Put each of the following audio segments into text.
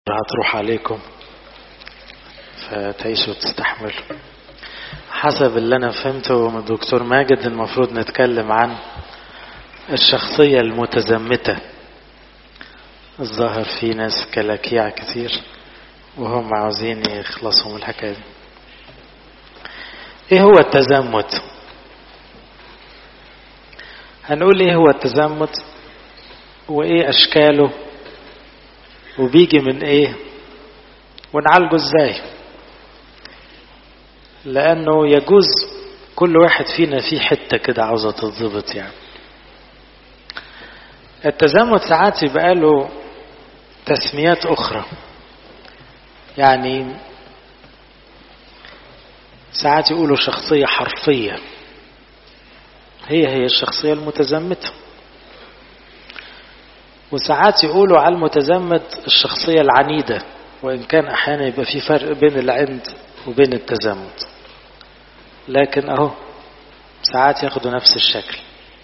هتروح عليكم فتعيشوا وتستحملوا حسب اللي انا فهمته من الدكتور ماجد المفروض نتكلم عن الشخصية المتزمتة الظاهر في ناس كلاكيع كتير وهم عاوزين يخلصوا من الحكاية دي ايه هو التزمت هنقول ايه هو التزمت وايه اشكاله وبيجي من ايه ونعالجه ازاي لانه يجوز كل واحد فينا في حته كده عاوزه تتظبط يعني التزمت ساعات يبقى له تسميات اخرى يعني ساعات يقولوا شخصيه حرفيه هي هي الشخصيه المتزمته وساعات يقولوا على المتزمت الشخصية العنيدة وإن كان أحيانا يبقى في فرق بين العند وبين التزمت لكن أهو ساعات ياخدوا نفس الشكل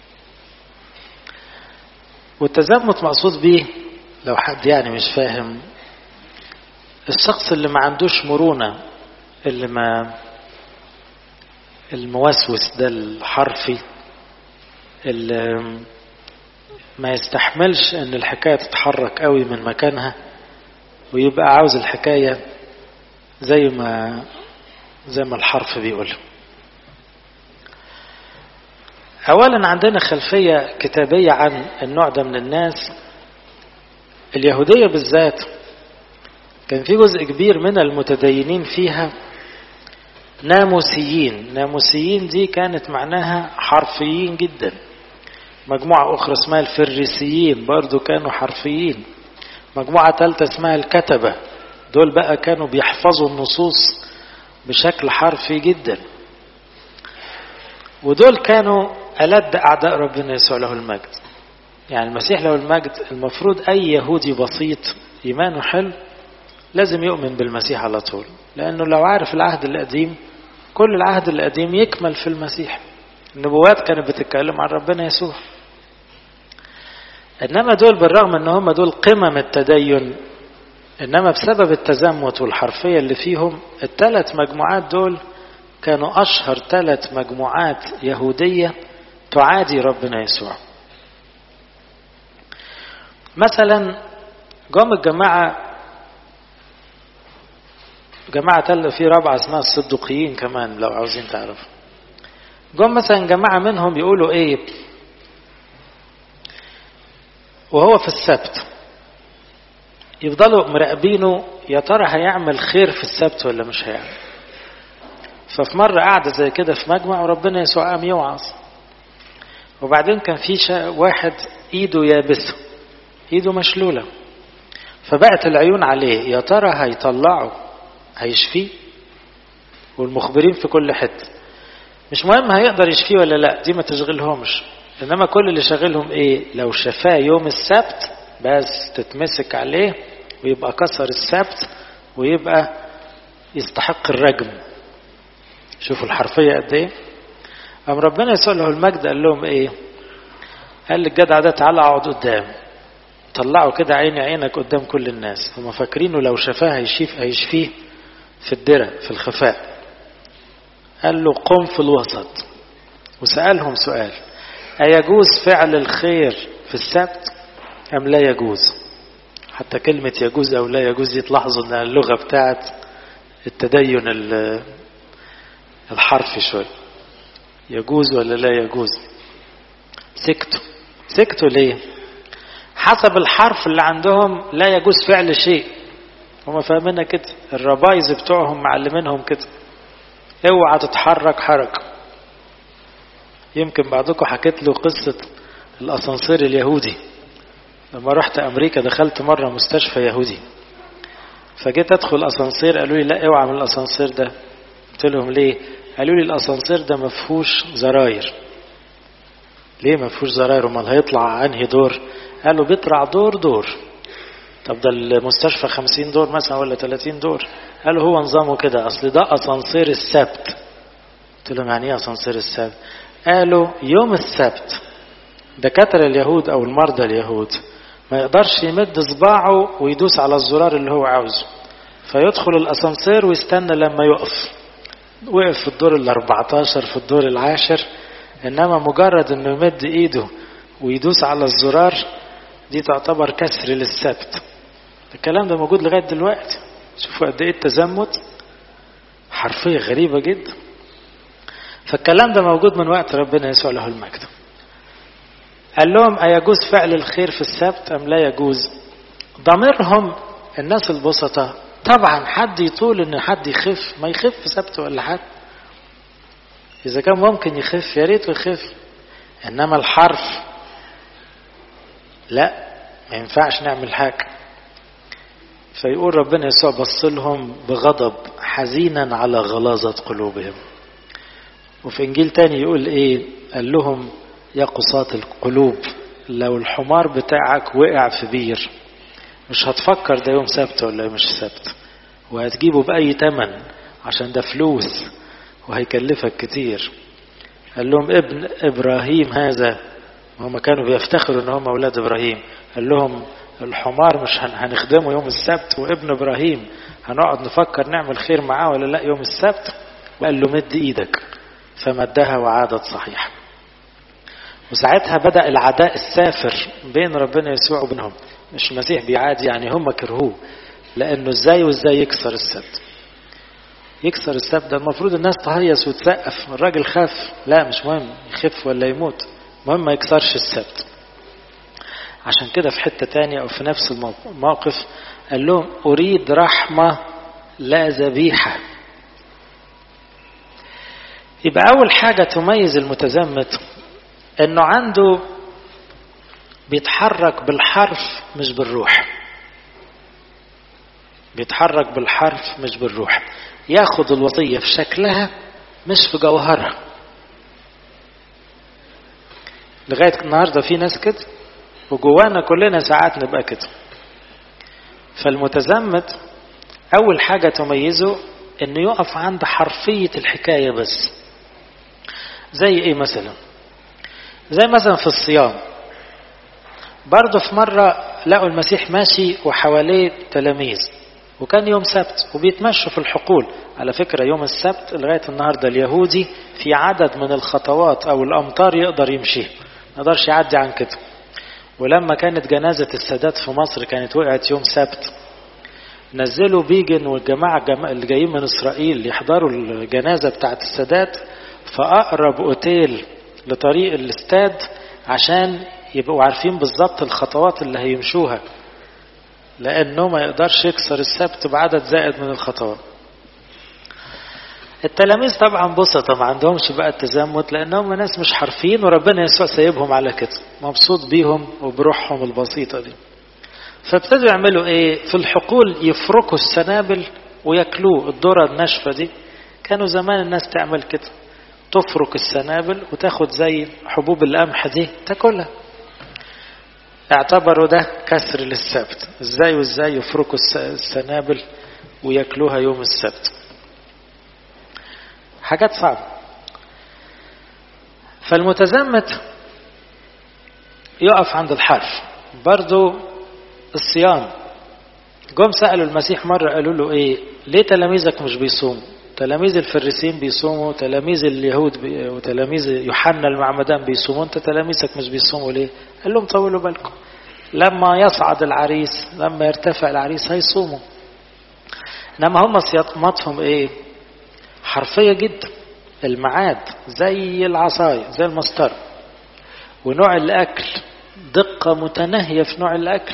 والتزمت مقصود به لو حد يعني مش فاهم الشخص اللي ما عندوش مرونة اللي ما الموسوس ده الحرفي اللي ما يستحملش ان الحكاية تتحرك قوي من مكانها ويبقى عاوز الحكاية زي ما زي ما الحرف بيقول اولا عندنا خلفية كتابية عن النوع ده من الناس اليهودية بالذات كان في جزء كبير من المتدينين فيها ناموسيين ناموسيين دي كانت معناها حرفيين جدا مجموعة أخرى اسمها الفريسيين برضو كانوا حرفيين مجموعة ثالثة اسمها الكتبة دول بقى كانوا بيحفظوا النصوص بشكل حرفي جدا ودول كانوا ألد أعداء ربنا يسوع له المجد يعني المسيح له المجد المفروض أي يهودي بسيط إيمانه حلو لازم يؤمن بالمسيح على طول لأنه لو عارف العهد القديم كل العهد القديم يكمل في المسيح النبوات كانت بتتكلم عن ربنا يسوع انما دول بالرغم ان هم دول قمم التدين انما بسبب التزمت والحرفية اللي فيهم الثلاث مجموعات دول كانوا اشهر ثلاث مجموعات يهودية تعادي ربنا يسوع مثلا جم الجماعة جماعة في رابعة اسمها الصدقيين كمان لو عاوزين تعرفوا جم مثلا جماعة منهم يقولوا ايه وهو في السبت يفضلوا مراقبينه يا ترى هيعمل خير في السبت ولا مش هيعمل ففي مرة قاعدة زي كده في مجمع وربنا يسوع قام يوعظ وبعدين كان في واحد ايده يابسة ايده مشلولة فبقت العيون عليه يا ترى هيطلعه هيشفيه والمخبرين في كل حته مش مهم هيقدر يشفيه ولا لا دي ما تشغلهمش انما كل اللي شاغلهم ايه لو شفاه يوم السبت بس تتمسك عليه ويبقى كسر السبت ويبقى يستحق الرجم شوفوا الحرفية قد ايه قام ربنا يسوع له المجد قال لهم ايه قال للجدع ده تعالى اقعد قدام طلعوا كده عيني عينك قدام كل الناس هم فاكرينه لو شفاه هيشيف هيشفيه في الدرة في الخفاء قال له قم في الوسط وسألهم سؤال أيجوز فعل الخير في السبت أم لا يجوز حتى كلمة يجوز أو لا يجوز دي تلاحظوا أن اللغة بتاعت التدين الحرفي شوي يجوز ولا لا يجوز سكتوا سكتوا ليه حسب الحرف اللي عندهم لا يجوز فعل شيء هم فاهمينها كده الربايز بتوعهم معلمينهم كده اوعى تتحرك حركة يمكن بعضكم حكيت له قصة الأسانسير اليهودي لما رحت أمريكا دخلت مرة مستشفى يهودي فجيت أدخل أسانسير قالوا لي لا اوعى من الأسانسير ده قلت لهم ليه قالوا لي الأسانسير ده ما فيهوش زراير ليه ما فيهوش زراير امال هيطلع انهي دور قالوا بيطلع دور دور طب ده المستشفى 50 دور مثلا ولا 30 دور قالوا هو نظامه كده اصل ده اسانسير السبت قلت لهم يعني ايه اسانسير السبت قالوا يوم السبت دكاترة اليهود او المرضى اليهود ما يقدرش يمد صباعه ويدوس على الزرار اللي هو عاوزه فيدخل الاسانسير ويستنى لما يقف وقف في الدور ال 14 في الدور العاشر انما مجرد انه يمد ايده ويدوس على الزرار دي تعتبر كسر للسبت الكلام ده موجود لغايه دلوقتي شوفوا قد ايه التزمت حرفيه غريبه جدا فالكلام ده موجود من وقت ربنا يسوع له المجد قال لهم أيجوز فعل الخير في السبت أم لا يجوز ضميرهم الناس البسطة طبعا حد يطول ان حد يخف ما يخف سبت ولا حد اذا كان ممكن يخف يا ريت يخف انما الحرف لا ما ينفعش نعمل حاجه فيقول ربنا يسوع بص لهم بغضب حزينا على غلاظة قلوبهم وفي انجيل تاني يقول ايه قال لهم يا قصاة القلوب لو الحمار بتاعك وقع في بير مش هتفكر ده يوم سبت ولا مش سبت وهتجيبه بأي تمن عشان ده فلوس وهيكلفك كتير قال لهم ابن إبراهيم هذا هم كانوا بيفتخروا ان هم اولاد ابراهيم قال لهم الحمار مش هنخدمه يوم السبت وابن ابراهيم هنقعد نفكر نعمل خير معاه ولا لا يوم السبت وقال له مد ايدك فمدها وعادت صحيحه وساعتها بدأ العداء السافر بين ربنا يسوع وبينهم مش المسيح بيعادي يعني هم كرهوه لأنه ازاي وازاي يكسر السبت يكسر السبت ده المفروض الناس تهيص وتسقف الراجل خاف لا مش مهم يخف ولا يموت المهم ما يكسرش السبت عشان كده في حتة تانية أو في نفس الموقف قال لهم أريد رحمة لا ذبيحة يبقى أول حاجة تميز المتزمت انه عنده بيتحرك بالحرف مش بالروح بيتحرك بالحرف مش بالروح ياخد الوصية في شكلها مش في جوهرها لغاية النهاردة في ناس كده وجوانا كلنا ساعات نبقى كده فالمتزمت أول حاجة تميزه إنه يقف عند حرفية الحكاية بس زي إيه مثلا زي مثلا في الصيام برضه في مرة لقوا المسيح ماشي وحواليه تلاميذ وكان يوم سبت وبيتمشوا في الحقول على فكرة يوم السبت لغاية النهاردة اليهودي في عدد من الخطوات أو الأمطار يقدر يمشي ما يقدرش يعدي عن كده ولما كانت جنازة السادات في مصر كانت وقعت يوم سبت نزلوا بيجن والجماعة اللي جايين من إسرائيل يحضروا الجنازة بتاعت السادات فأقرب أوتيل لطريق الاستاد عشان يبقوا عارفين بالظبط الخطوات اللي هيمشوها لأنه ما يقدرش يكسر السبت بعدد زائد من الخطوات التلاميذ طبعا بسطة ما عندهمش بقى التزمت لأنهم ناس مش حرفين وربنا يسوع سايبهم على كده مبسوط بيهم وبروحهم البسيطة دي فابتدوا يعملوا ايه في الحقول يفركوا السنابل وياكلوه الذرة الناشفة دي كانوا زمان الناس تعمل كده تفرك السنابل وتاخد زي حبوب القمح دي تاكلها اعتبروا ده كسر للسبت ازاي وازاي يفركوا السنابل وياكلوها يوم السبت حاجات صعبة فالمتزمت يقف عند الحرف برضو الصيام جم سألوا المسيح مرة قالوا له ايه ليه تلاميذك مش بيصوموا تلاميذ الفريسين بيصوموا تلاميذ اليهود بي وتلاميذ يوحنا المعمدان بيصوموا انت تلاميذك مش بيصوموا ليه قال لهم طولوا بالكم لما يصعد العريس لما يرتفع العريس هيصوموا انما هم صياماتهم ايه حرفيه جدا الميعاد زي العصاية زي المسطرة ونوع الاكل دقة متناهية في نوع الاكل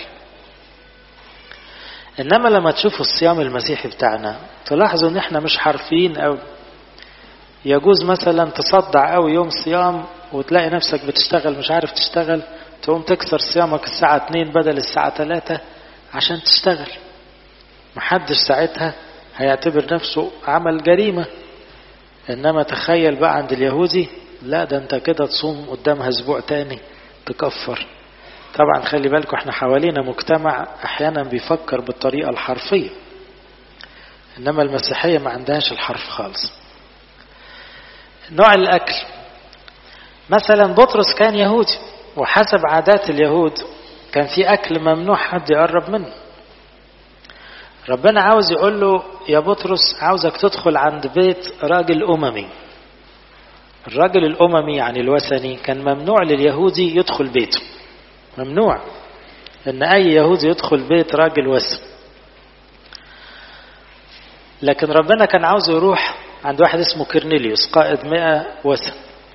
انما لما تشوفوا الصيام المسيحي بتاعنا تلاحظوا ان احنا مش حرفيين او يجوز مثلا تصدع قوي يوم صيام وتلاقي نفسك بتشتغل مش عارف تشتغل تقوم تكسر صيامك الساعة 2 بدل الساعة 3 عشان تشتغل محدش ساعتها هيعتبر نفسه عمل جريمة انما تخيل بقى عند اليهودي لا ده انت كده تصوم قدامها اسبوع تاني تكفر طبعا خلي بالكم احنا حوالينا مجتمع احيانا بيفكر بالطريقة الحرفية انما المسيحية ما عندهاش الحرف خالص نوع الاكل مثلا بطرس كان يهودي وحسب عادات اليهود كان في أكل ممنوع حد يقرب منه ربنا عاوز يقول له يا بطرس عاوزك تدخل عند بيت راجل أممي الراجل الأممي يعني الوثني كان ممنوع لليهودي يدخل بيته ممنوع ان اي يهودي يدخل بيت راجل وثني لكن ربنا كان عاوز يروح عند واحد اسمه كرنيليوس قائد مئة وثن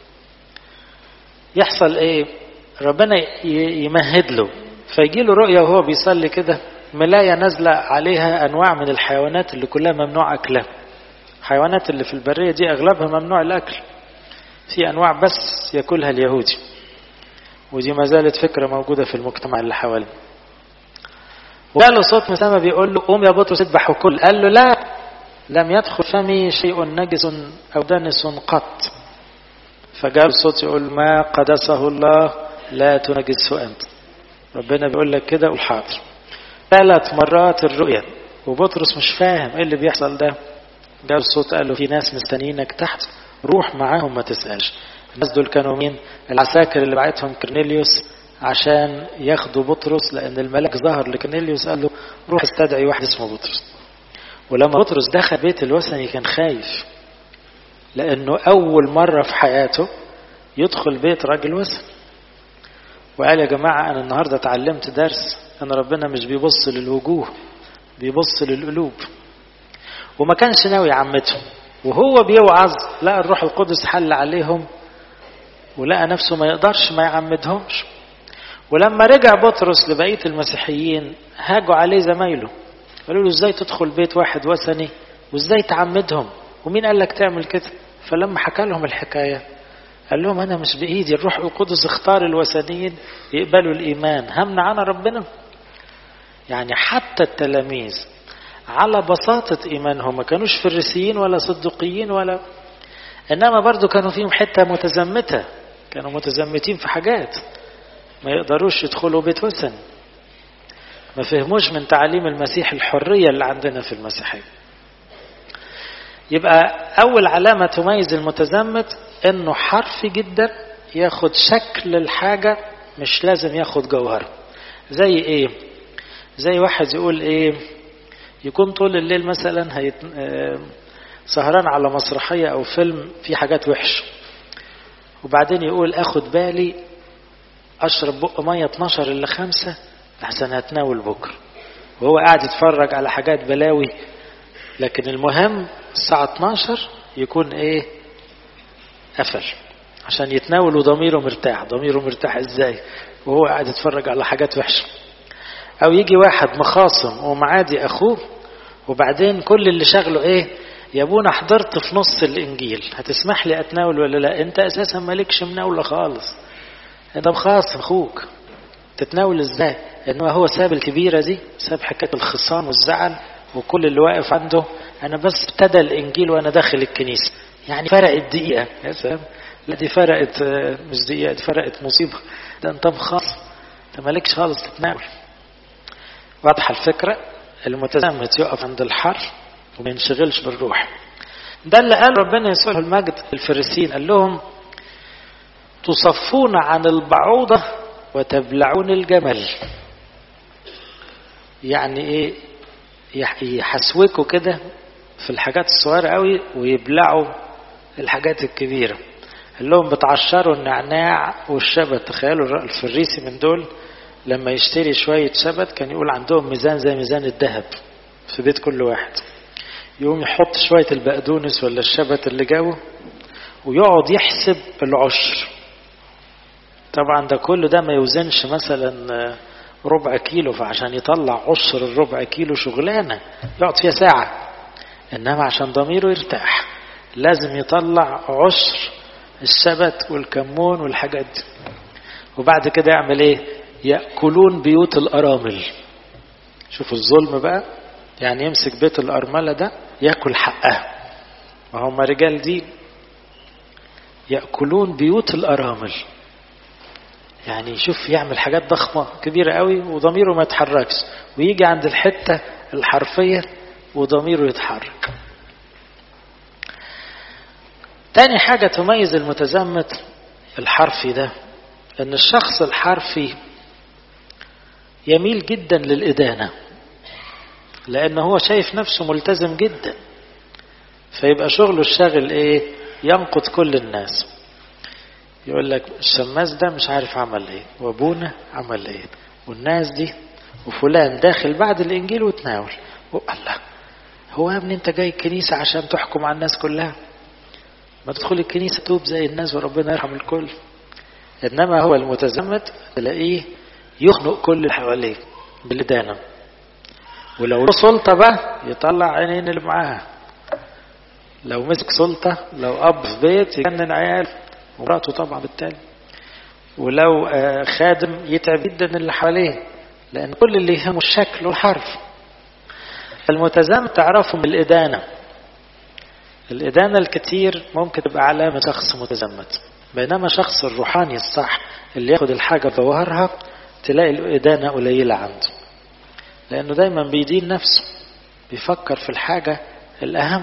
يحصل ايه ربنا يمهد له فيجي له رؤية وهو بيصلي كده ملاية نازلة عليها أنواع من الحيوانات اللي كلها ممنوع أكلها الحيوانات اللي في البرية دي أغلبها ممنوع الأكل في أنواع بس يأكلها اليهودي ودي ما زالت فكرة موجودة في المجتمع اللي حواليه وقال له صوت من السماء بيقول له قوم يا بطرس اذبح وكل قال له لا لم يدخل فمي شيء نجس أو دنس قط فجاء الصوت يقول ما قدسه الله لا تنجسه أنت ربنا بيقول لك كده قول حاضر ثلاث مرات الرؤيا وبطرس مش فاهم ايه اللي بيحصل ده جاء الصوت قال له في ناس مستنيينك تحت روح معاهم ما تسألش الناس دول كانوا مين العساكر اللي بعتهم كرنيليوس عشان ياخدوا بطرس لان الملك ظهر لكرنيليوس قال له روح استدعي واحد اسمه بطرس ولما بطرس دخل بيت الوثني كان خايف لانه اول مرة في حياته يدخل بيت راجل وثني وقال يا جماعة انا النهاردة اتعلمت درس ان ربنا مش بيبص للوجوه بيبص للقلوب وما كانش ناوي يعمتهم وهو بيوعظ لقى الروح القدس حل عليهم ولقى نفسه ما يقدرش ما يعمدهمش ولما رجع بطرس لبقية المسيحيين هاجوا عليه زمايله قالوا له ازاي تدخل بيت واحد وثني وازاي تعمدهم ومين قال لك تعمل كده فلما حكى لهم الحكاية قال لهم انا مش بايدي الروح القدس اختار الوثنيين يقبلوا الايمان همنع انا ربنا يعني حتى التلاميذ على بساطة إيمانهم ما كانوش فريسيين ولا صدقيين ولا إنما برضو كانوا فيهم حتة متزمتة كانوا متزمتين في حاجات ما يقدروش يدخلوا بيت وثن ما فهموش من تعاليم المسيح الحرية اللي عندنا في المسيحية يبقى أول علامة تميز المتزمت إنه حرفي جدا ياخد شكل الحاجة مش لازم ياخد جوهر زي إيه زي واحد يقول إيه يكون طول الليل مثلا هيت... سهران على مسرحية أو فيلم في حاجات وحش وبعدين يقول أخد بالي أشرب بق مية 12 إلا 5 لحسن هتناول بكرة وهو قاعد يتفرج على حاجات بلاوي لكن المهم الساعة 12 يكون إيه قفل عشان يتناول وضميره مرتاح ضميره مرتاح إزاي وهو قاعد يتفرج على حاجات وحشة او يجي واحد مخاصم ومعادي اخوه وبعدين كل اللي شغله ايه يا ابونا حضرت في نص الانجيل هتسمح لي اتناول ولا لا انت اساسا مالكش مناوله خالص انت مخاصم اخوك تتناول ازاي انما هو ساب الكبيره دي ساب حكايه الخصام والزعل وكل اللي واقف عنده انا بس ابتدى الانجيل وانا داخل الكنيسه يعني فرقت دقيقه يا سلام لا دي فرقت مش دقيقه دي فرقت مصيبه ده انت مخاصم انت مالكش خالص تتناول واضحة الفكرة المتزمت يقف عند الحر وما ينشغلش بالروح ده اللي قال ربنا يسوع المجد الفريسيين قال لهم تصفون عن البعوضة وتبلعون الجمل يعني ايه يحسوكوا كده في الحاجات الصغيرة قوي ويبلعوا الحاجات الكبيرة قال لهم بتعشروا النعناع والشبت تخيلوا الفريسي من دول لما يشتري شوية شبت كان يقول عندهم ميزان زي ميزان الذهب في بيت كل واحد يقوم يحط شوية البقدونس ولا الشبت اللي جابه ويقعد يحسب العشر طبعا ده كله ده ما يوزنش مثلا ربع كيلو فعشان يطلع عشر الربع كيلو شغلانة يقعد فيها ساعة إنما عشان ضميره يرتاح لازم يطلع عشر الشبت والكمون والحاجات دي وبعد كده يعمل ايه يأكلون بيوت الأرامل شوفوا الظلم بقى يعني يمسك بيت الأرملة ده يأكل حقها ما هم رجال دين يأكلون بيوت الأرامل يعني شوف يعمل حاجات ضخمة كبيرة قوي وضميره ما يتحركش ويجي عند الحتة الحرفية وضميره يتحرك تاني حاجة تميز المتزمت الحرفي ده ان الشخص الحرفي يميل جدا للإدانة لأن هو شايف نفسه ملتزم جدا فيبقى شغله الشاغل إيه ينقد كل الناس يقول لك الشماس ده مش عارف عمل ايه وابونا عمل ايه والناس دي وفلان داخل بعد الانجيل وتناول الله هو يا ابني انت جاي الكنيسة عشان تحكم على الناس كلها ما تدخل الكنيسة توب زي الناس وربنا يرحم الكل انما هو المتزمت تلاقيه يخنق كل اللي حواليه بالإدانة ولو له سلطة بقى يطلع عينين اللي معاها لو مسك سلطة لو أب في بيت يجنن عيال ومراته طبعا بالتالي ولو خادم يتعب جدا اللي حواليه لأن كل اللي يهمه الشكل والحرف المتزام تعرفهم بالإدانة الإدانة الكتير ممكن تبقى علامة شخص متزمت بينما شخص الروحاني الصح اللي ياخد الحاجة بظواهرها تلاقي الإدانة قليلة عنده لأنه دايما بيدين نفسه بيفكر في الحاجة الأهم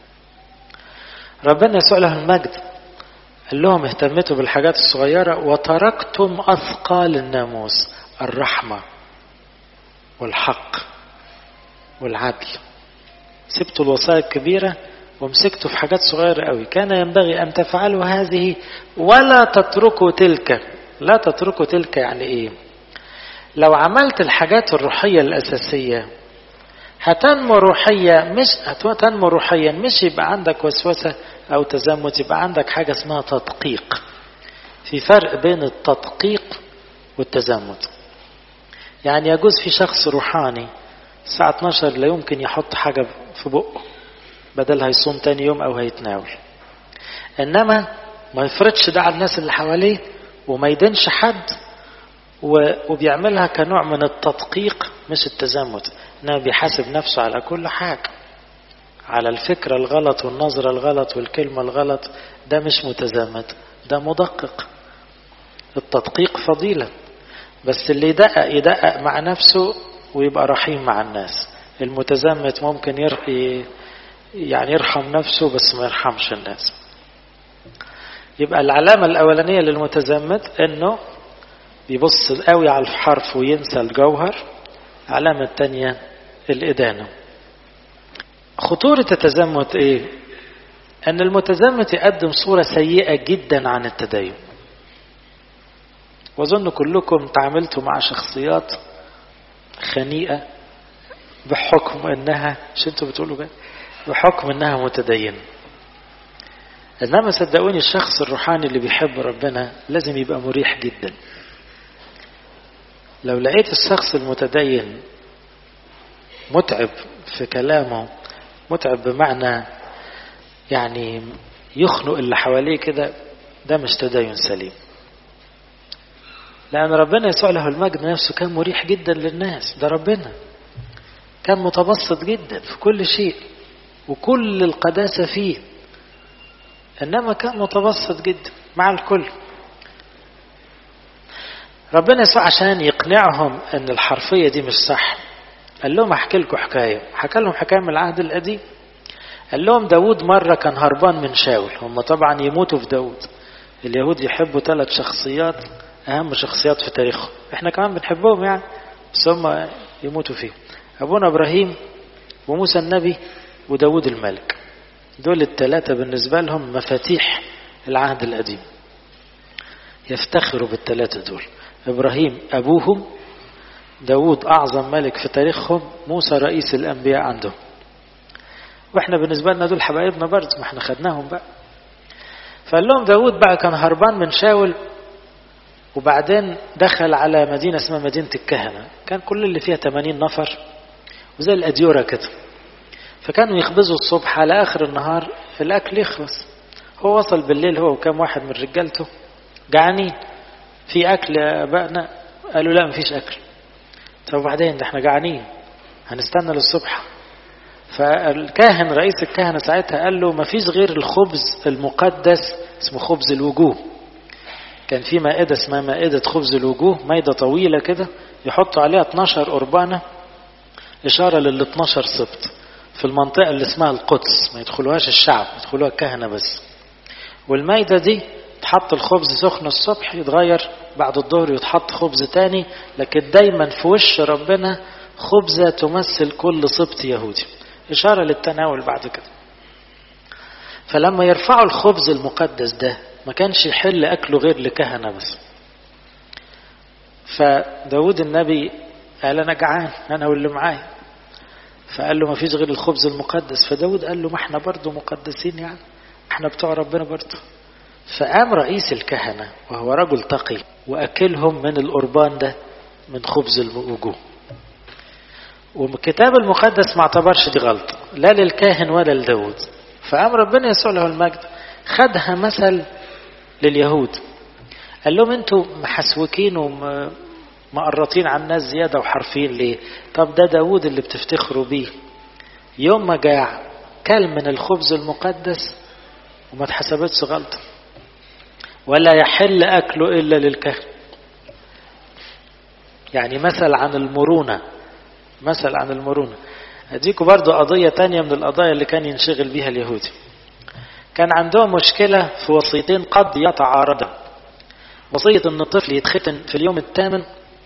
ربنا يسوع له المجد قال لهم اهتمتوا بالحاجات الصغيرة وتركتم أثقال الناموس الرحمة والحق والعدل سبتوا الوصايا الكبيرة ومسكتوا في حاجات صغيرة قوي كان ينبغي أن تفعلوا هذه ولا تتركوا تلك لا تتركوا تلك يعني إيه لو عملت الحاجات الروحية الأساسية هتنمو روحية مش هتنمو روحيا مش يبقى عندك وسوسة أو تزمت يبقى عندك حاجة اسمها تدقيق في فرق بين التدقيق والتزمت يعني يجوز في شخص روحاني الساعة 12 لا يمكن يحط حاجة في بقه بدل هيصوم تاني يوم أو هيتناول إنما ما يفرضش ده على الناس اللي حواليه وما يدينش حد وبيعملها كنوع من التدقيق مش التزمت انما بيحاسب نفسه على كل حاجة على الفكرة الغلط والنظرة الغلط والكلمة الغلط ده مش متزمت ده مدقق التدقيق فضيلة بس اللي يدقق يدقق مع نفسه ويبقى رحيم مع الناس المتزمت ممكن يرقي يعني يرحم نفسه بس ما يرحمش الناس يبقى العلامة الأولانية للمتزمت انه بيبص قوي على الحرف وينسى الجوهر العلامة الثانية الإدانة خطورة التزمت إيه؟ أن المتزمت يقدم صورة سيئة جدا عن التدين وأظن كلكم تعاملتوا مع شخصيات خنيئة بحكم أنها مش أنتوا بتقولوا كده بحكم أنها متدينة إنما صدقوني الشخص الروحاني اللي بيحب ربنا لازم يبقى مريح جدا لو لقيت الشخص المتدين متعب في كلامه متعب بمعنى يعني يخنق اللي حواليه كده ده مش تدين سليم لأن ربنا يسوع له المجد نفسه كان مريح جدا للناس ده ربنا كان متبسط جدا في كل شيء وكل القداسة فيه إنما كان متبسط جدا مع الكل ربنا يسوع عشان يقنعهم ان الحرفيه دي مش صح قال لهم احكي لكم حكايه حكى لهم حكايه من العهد القديم قال لهم داود مره كان هربان من شاول هم طبعا يموتوا في داود اليهود يحبوا ثلاث شخصيات اهم شخصيات في تاريخهم احنا كمان بنحبهم يعني بس هم يموتوا فيهم ابونا ابراهيم وموسى النبي وداود الملك دول الثلاثه بالنسبه لهم مفاتيح العهد القديم يفتخروا بالثلاثه دول إبراهيم أبوهم داود أعظم ملك في تاريخهم موسى رئيس الأنبياء عندهم وإحنا بالنسبة لنا دول حبايبنا برضه ما إحنا خدناهم بقى فقال لهم داود بقى كان هربان من شاول وبعدين دخل على مدينة اسمها مدينة الكهنة كان كل اللي فيها 80 نفر وزي الأديورة كده فكانوا يخبزوا الصبح على آخر النهار الأكل يخلص هو وصل بالليل هو وكام واحد من رجالته جعانين في أكل يا أبائنا قالوا لا مفيش أكل طب وبعدين ده احنا جعانين هنستنى للصبح فالكاهن رئيس الكهنة ساعتها قال له مفيش غير الخبز المقدس اسمه خبز الوجوه كان في مائدة اسمها مائدة خبز الوجوه مائدة طويلة كده يحطوا عليها 12 قربانة إشارة لل 12 سبط في المنطقة اللي اسمها القدس ما يدخلوهاش الشعب يدخلوها الكهنة بس والمائدة دي تحط الخبز سخن الصبح يتغير بعد الظهر يتحط خبز تاني لكن دايما في وش ربنا خبزة تمثل كل سبط يهودي إشارة للتناول بعد كده فلما يرفعوا الخبز المقدس ده ما كانش يحل أكله غير لكهنة بس فداود النبي قال أنا جعان أنا واللي معايا فقال له ما فيش غير الخبز المقدس فداود قال له ما احنا برضه مقدسين يعني احنا بتوع ربنا برضه فقام رئيس الكهنة وهو رجل تقي وأكلهم من القربان ده من خبز الوجوه والكتاب المقدس ما اعتبرش دي غلطة لا للكاهن ولا لداود فقام ربنا يسوع له المجد خدها مثل لليهود قال لهم انتوا محسوكين ومقرطين على الناس زيادة وحرفين ليه طب ده داود اللي بتفتخروا بيه يوم ما جاع كل من الخبز المقدس وما اتحسبتش غلطة ولا يحل أكله إلا للكهن يعني مثل عن المرونة مثل عن المرونة أديكم برضو قضية تانية من القضايا اللي كان ينشغل بيها اليهودي كان عندهم مشكلة في وصيتين قد يتعارضا وصية أن الطفل يتختن في اليوم الثامن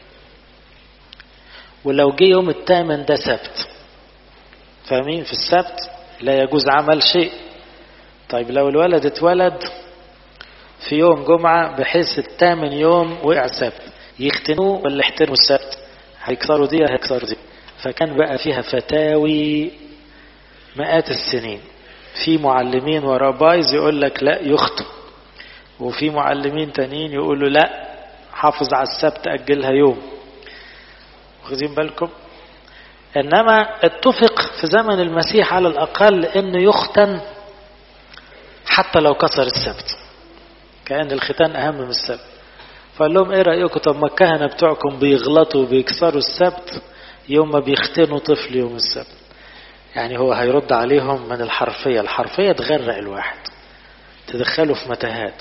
ولو جه يوم الثامن ده سبت فاهمين في السبت لا يجوز عمل شيء طيب لو الولد اتولد في يوم جمعة بحيث الثامن يوم وقع سبت يختنوه ولا يحترموا السبت هيكسروا دي هيكسروا دي فكان بقى فيها فتاوي مئات السنين في معلمين ورابايز يقول لك لا يخطب وفي معلمين تانيين يقولوا لا حافظ على السبت أجلها يوم واخدين بالكم إنما اتفق في زمن المسيح على الأقل أنه يختن حتى لو كسر السبت كأن الختان أهم من السبت فقال لهم ايه رأيكم طب ما الكهنة بتوعكم بيغلطوا وبيكسروا السبت يوم ما بيختنوا طفل يوم السبت يعني هو هيرد عليهم من الحرفية الحرفية تغرق الواحد تدخله في متاهات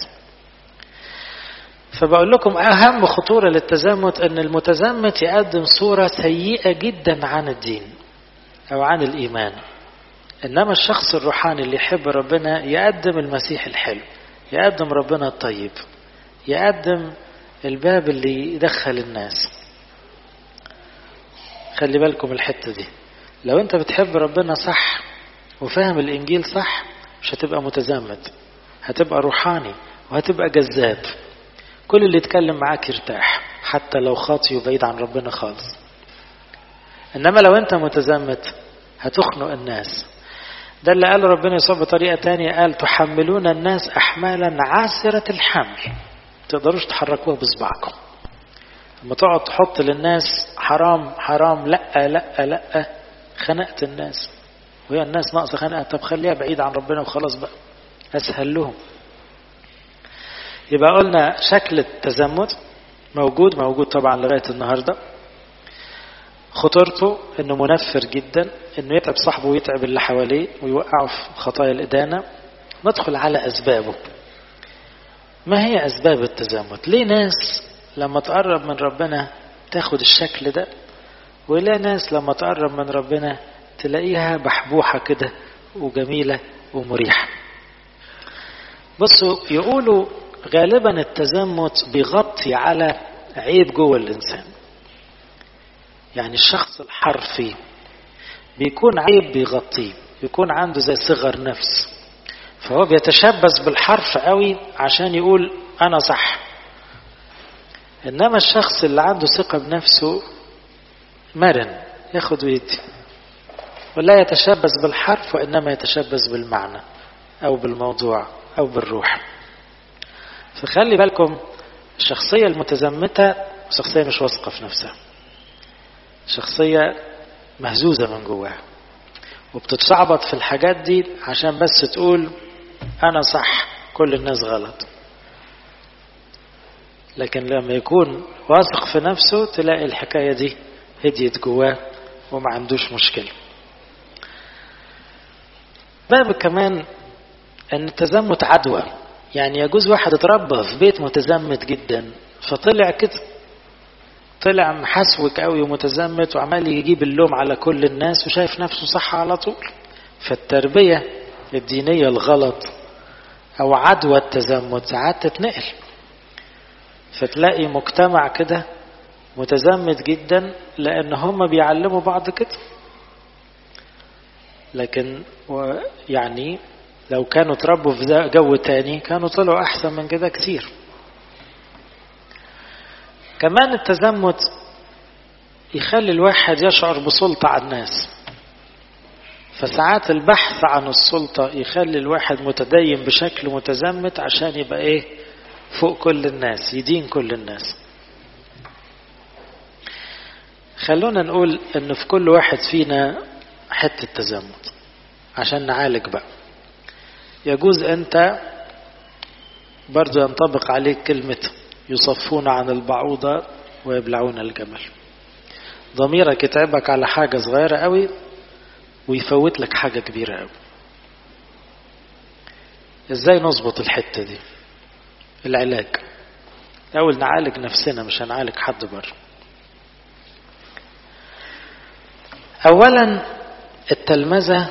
فبقول لكم أهم خطورة للتزمت أن المتزمت يقدم صورة سيئة جدا عن الدين أو عن الإيمان إنما الشخص الروحاني اللي يحب ربنا يقدم المسيح الحلو يقدم ربنا الطيب يقدم الباب اللي يدخل الناس خلي بالكم الحتة دي لو انت بتحب ربنا صح وفاهم الانجيل صح مش هتبقى متزمت هتبقى روحاني وهتبقى جذاب كل اللي يتكلم معاك يرتاح حتى لو خاطي وبعيد عن ربنا خالص انما لو انت متزمت هتخنق الناس ده اللي قال ربنا يسوع بطريقة تانية قال تحملون الناس أحمالا عاسرة الحمل تقدروش تحركوها بصبعكم لما تقعد تحط للناس حرام حرام لا لا لا خنقت الناس وهي الناس ناقصة خنقة طب خليها بعيد عن ربنا وخلاص بقى أسهل لهم يبقى قلنا شكل التزمت موجود موجود طبعا لغاية النهاردة خطورته انه منفر جدا انه يتعب صاحبه ويتعب اللي حواليه ويوقعه في خطايا الإدانة ندخل على أسبابه ما هي أسباب التزمت ليه ناس لما تقرب من ربنا تاخد الشكل ده ولا ناس لما تقرب من ربنا تلاقيها بحبوحة كده وجميلة ومريحة بصوا يقولوا غالبا التزمت بيغطي على عيب جوه الإنسان يعني الشخص الحرفي بيكون عيب بيغطيه يكون عنده زي صغر نفس فهو بيتشبث بالحرف قوي عشان يقول أنا صح إنما الشخص اللي عنده ثقة بنفسه مرن ياخد ويدي ولا يتشبث بالحرف وإنما يتشبث بالمعنى أو بالموضوع أو بالروح فخلي بالكم الشخصية المتزمتة شخصية مش واثقة في نفسها شخصية مهزوزة من جواها وبتتشعبط في الحاجات دي عشان بس تقول أنا صح كل الناس غلط لكن لما يكون واثق في نفسه تلاقي الحكاية دي هديت جواه وما عندوش مشكلة باب كمان ان التزمت عدوى يعني يجوز واحد اتربى في بيت متزمت جدا فطلع كده طلع محسوك قوي ومتزمت وعمال يجيب اللوم على كل الناس وشايف نفسه صح على طول فالتربية الدينية الغلط او عدوى التزمت ساعات تتنقل فتلاقي مجتمع كده متزمت جدا لان هم بيعلموا بعض كده لكن يعني لو كانوا تربوا في جو تاني كانوا طلعوا احسن من كده كتير كمان التزمت يخلي الواحد يشعر بسلطة على الناس فساعات البحث عن السلطة يخلي الواحد متدين بشكل متزمت عشان يبقى ايه فوق كل الناس يدين كل الناس خلونا نقول ان في كل واحد فينا حتة تزمت عشان نعالج بقى يجوز انت برضو ينطبق عليك كلمة يصفون عن البعوضة ويبلعون الجمل ضميرك يتعبك على حاجة صغيرة قوي ويفوت لك حاجة كبيرة قوي ازاي نظبط الحتة دي العلاج الاول نعالج نفسنا مش هنعالج حد بره اولا التلمذة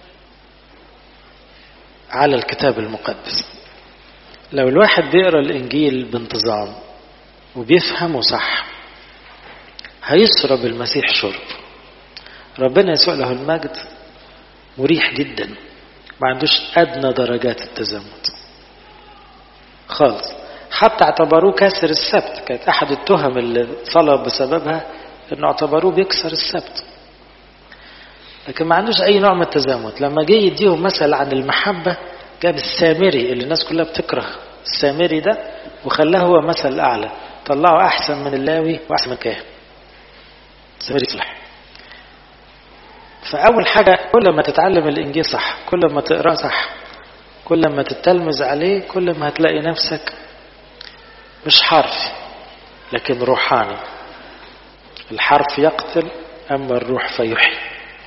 على الكتاب المقدس لو الواحد بيقرا الانجيل بانتظام وبيفهمه صح هيشرب المسيح شرب ربنا يسوع له المجد مريح جدا ما عندوش ادنى درجات التزمت خالص حتى اعتبروه كاسر السبت كانت احد التهم اللي صلب بسببها انه اعتبروه بيكسر السبت لكن ما عندوش اي نوع من التزامت لما جه يديهم مثل عن المحبة جاب السامري اللي الناس كلها بتكره السامري ده وخلاه هو مثل اعلى طلعه احسن من اللاوي واحسن من الكاهن السامري صلح فاول حاجة كل ما تتعلم الانجيل صح كل ما تقراه صح كل ما تتلمذ عليه كل ما هتلاقي نفسك مش حرفي لكن روحاني الحرف يقتل اما الروح فيحيي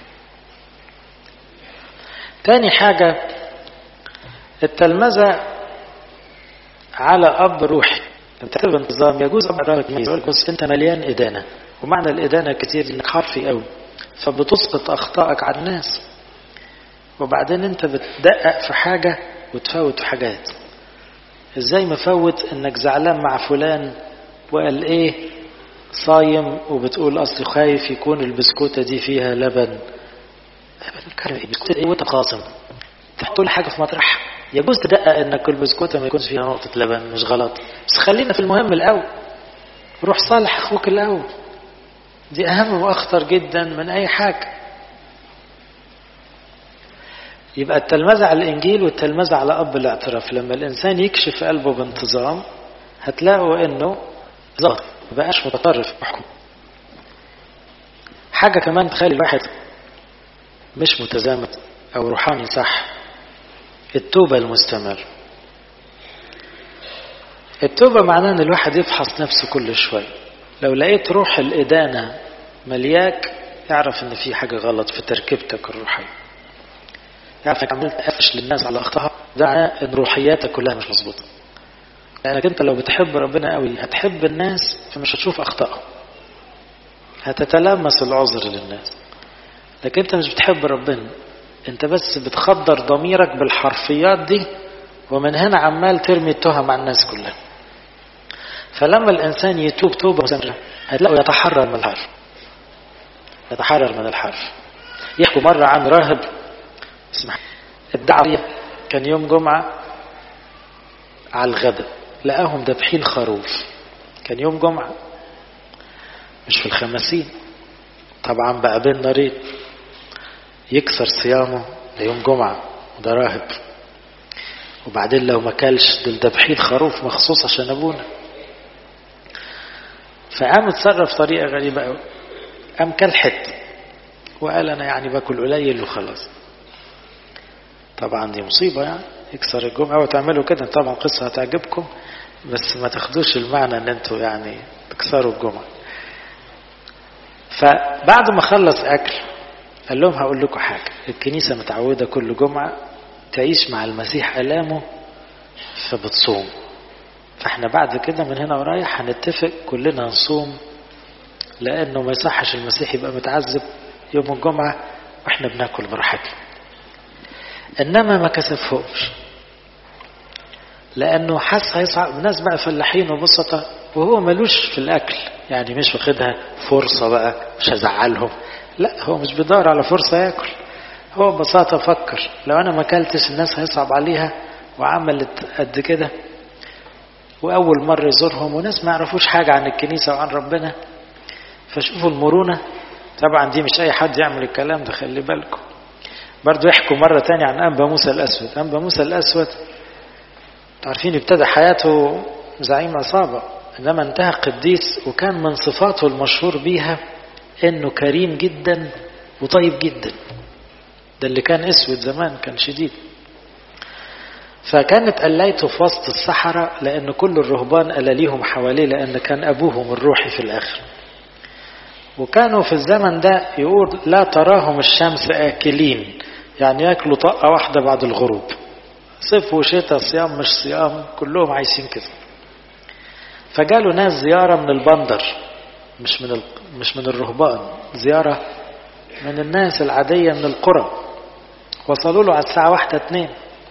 تاني حاجة التلمذة على أب روحي انت بانتظام يجوز أب يقول بس انت مليان إدانة ومعنى الإدانة كتير انك حرفي قوي فبتسقط أخطائك على الناس وبعدين انت بتدقق في حاجة وتفوت في حاجات ازاي مفوت انك زعلان مع فلان وقال ايه صايم وبتقول اصل خايف يكون البسكوتة دي فيها لبن بسكوتة ايه وانت خاصم تحط حاجة في مطرحها يجوز تدقق انك البسكوتة ما يكونش فيها نقطة لبن مش غلط بس خلينا في المهم الاول روح صالح اخوك الاول دي اهم واخطر جدا من اي حاجة يبقى التلمذة على الانجيل والتلمذة على اب الاعتراف لما الانسان يكشف قلبه بانتظام هتلاقوا انه ظهر ما بقاش متطرف محكوم حاجة كمان تخلي الواحد مش متزامت او روحاني صح التوبة المستمر التوبة معناه ان الواحد يفحص نفسه كل شوية لو لقيت روح الإدانة ملياك اعرف ان في حاجة غلط في تركيبتك الروحية اعرف انك عملت قفش للناس على اخطائها ده معناه ان روحياتك كلها مش مظبوطة لانك انت لو بتحب ربنا قوي هتحب الناس فمش هتشوف اخطائهم هتتلمس العذر للناس لكن انت مش بتحب ربنا انت بس بتخدر ضميرك بالحرفيات دي ومن هنا عمال ترمي التهم على الناس كلها فلما الانسان يتوب توبه مستمره هتلاقوا يتحرر من الحرف يتحرر من الحرف يحكوا مره عن راهب اسمه الدعوية كان يوم جمعة على الغداء لقاهم ذابحين خروف كان يوم جمعة مش في الخمسين طبعا بقى بين نارين يكسر صيامه ليوم جمعة وده راهب وبعدين لو ما كلش دول ذابحين خروف مخصوص عشان ابونا فقام اتصرف طريقة غريبة قوي قام كل حتة وقال انا يعني باكل قليل وخلاص طبعا دي مصيبة يعني يكسر الجمعة وتعملوا كده طبعا قصة هتعجبكم بس ما تاخدوش المعنى ان انتوا يعني تكسروا الجمعة فبعد ما خلص اكل قال لهم هقول لكم حاجة الكنيسة متعودة كل جمعة تعيش مع المسيح ألامه فبتصوم فاحنا بعد كده من هنا ورايح هنتفق كلنا نصوم لأنه ما يصحش المسيح يبقى متعذب يوم الجمعة واحنا بناكل براحتنا انما ما كسفهمش لانه حس هيصعب الناس بقى فلاحين وبسطة وهو ملوش في الأكل يعني مش واخدها فرصة بقى مش هزعلهم لا هو مش بيدور على فرصة ياكل هو ببساطة فكر لو أنا ما أكلتش الناس هيصعب عليها وعملت قد كده وأول مرة يزورهم وناس ما يعرفوش حاجة عن الكنيسة وعن ربنا فشوفوا المرونة طبعا دي مش أي حد يعمل الكلام ده خلي بالكم برضو يحكوا مرة تانية عن أنبا موسى الأسود أنبا موسى الأسود عارفين ابتدى حياته زعيم عصابة إنما انتهى قديس وكان من صفاته المشهور بيها إنه كريم جدا وطيب جدا ده اللي كان اسود زمان كان شديد فكانت قلايته في وسط الصحراء لأن كل الرهبان قلاليهم حواليه لأن كان أبوهم الروحي في الآخر وكانوا في الزمن ده يقول لا تراهم الشمس آكلين يعني ياكلوا طقة واحدة بعد الغروب صيف وشتاء صيام مش صيام كلهم عايشين كده فجالوا ناس زيارة من البندر مش من ال... مش من الرهبان زيارة من الناس العادية من القرى وصلوا له على الساعة واحدة اتنين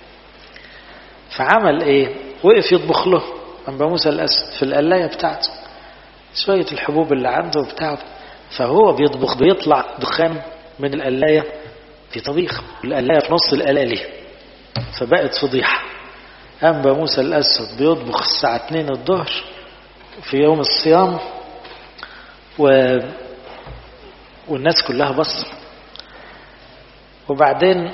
فعمل ايه وقف يطبخ له أنبا موسى الأسد في القلاية بتاعته شوية الحبوب اللي عنده بتاعته فهو بيطبخ بيطلع دخان من القلاية في طبيخ القلاية في نص القلالي فبقت فضيحة أنبا موسى الأسود بيطبخ الساعة 2 الظهر في يوم الصيام و... والناس كلها بص وبعدين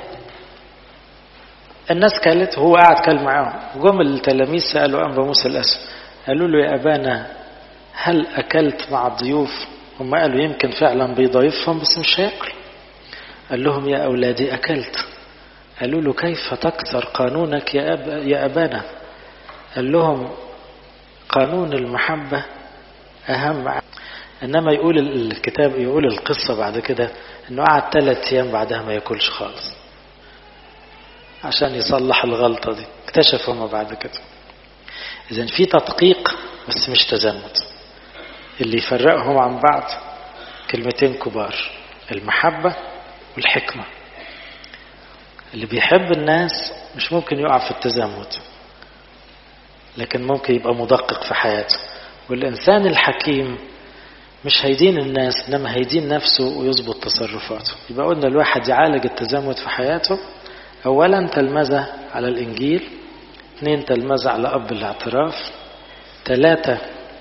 الناس كلت وهو قاعد كل معاهم وجم التلاميذ سألوا أنبا موسى الأسود قالوا له يا أبانا هل أكلت مع الضيوف هم قالوا يمكن فعلا بيضيفهم بس مش هياكل قال لهم يا أولادي أكلت قالوا له كيف تكسر قانونك يا, أب يا أبانا قال لهم قانون المحبة أهم إنما يقول الكتاب يقول القصة بعد كده إنه قعد ثلاث أيام بعدها ما ياكلش خالص عشان يصلح الغلطة دي اكتشفوا ما بعد كده إذا في تدقيق بس مش تزمت اللي يفرقهم عن بعض كلمتين كبار المحبة والحكمة اللي بيحب الناس مش ممكن يقع في التزمت لكن ممكن يبقى مدقق في حياته والإنسان الحكيم مش هيدين الناس إنما هيدين نفسه ويظبط تصرفاته يبقى قلنا الواحد يعالج التزمت في حياته أولا تلمذة على الإنجيل اثنين تلمذة على أب الاعتراف ثلاثة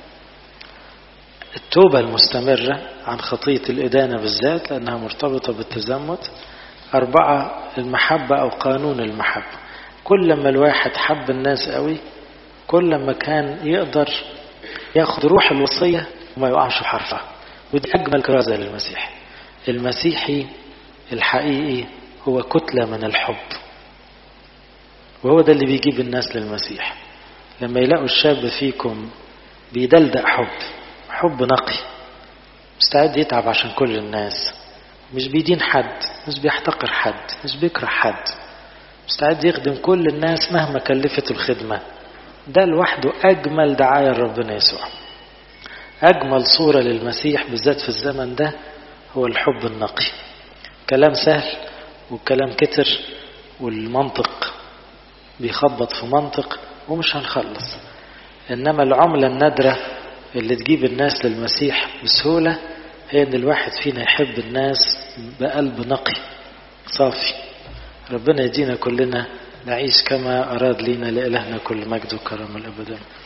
التوبة المستمرة عن خطية الإدانة بالذات لأنها مرتبطة بالتزمت أربعة المحبة أو قانون المحبة كل ما الواحد حب الناس قوي كل ما كان يقدر ياخد روح الوصية وما يقعش في حرفها ودي أجمل كرازة للمسيح المسيحي الحقيقي هو كتلة من الحب وهو ده اللي بيجيب الناس للمسيح لما يلاقوا الشاب فيكم بيدلدق حب حب نقي مستعد يتعب عشان كل الناس مش بيدين حد مش بيحتقر حد مش بيكره حد مستعد يخدم كل الناس مهما كلفته الخدمة ده لوحده أجمل دعاية لربنا يسوع أجمل صورة للمسيح بالذات في الزمن ده هو الحب النقي كلام سهل والكلام كتر والمنطق بيخبط في منطق ومش هنخلص إنما العملة النادرة اللي تجيب الناس للمسيح بسهولة هي ان الواحد فينا يحب الناس بقلب نقي صافي ربنا يدينا كلنا نعيش كما أراد لينا لإلهنا كل مجد وكرم الأبدا